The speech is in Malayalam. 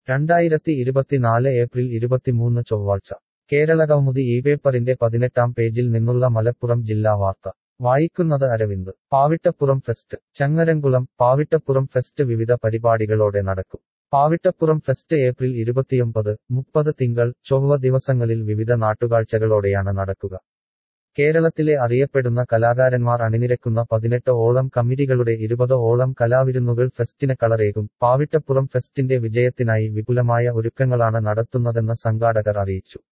രണ്ടായിരത്തി ഇരുപത്തിനാല് ഏപ്രിൽ ഇരുപത്തിമൂന്ന് ചൊവ്വാഴ്ച കേരള കൗമുദി ഈ പേപ്പറിന്റെ പതിനെട്ടാം പേജിൽ നിന്നുള്ള മലപ്പുറം ജില്ലാ വാർത്ത വായിക്കുന്നത് അരവിന്ദ് പാവിട്ടപ്പുറം ഫെസ്റ്റ് ചങ്ങരംകുളം പാവിട്ടപ്പുറം ഫെസ്റ്റ് വിവിധ പരിപാടികളോടെ നടക്കും പാവിട്ടപ്പുറം ഫെസ്റ്റ് ഏപ്രിൽ ഇരുപത്തിയൊമ്പത് മുപ്പത് തിങ്കൾ ചൊവ്വ ദിവസങ്ങളിൽ വിവിധ നാട്ടുകാഴ്ചകളോടെയാണ് നടക്കുക കേരളത്തിലെ അറിയപ്പെടുന്ന കലാകാരന്മാർ അണിനിരക്കുന്ന പതിനെട്ട് ഓളം കമ്മിറ്റികളുടെ ഇരുപത് ഓളം കലാവിരുന്നുകൾ ഫെസ്റ്റിന് കളറേകും പാവിട്ടപ്പുറം ഫെസ്റ്റിന്റെ വിജയത്തിനായി വിപുലമായ ഒരുക്കങ്ങളാണ് നടത്തുന്നതെന്ന് സംഘാടകർ അറിയിച്ചു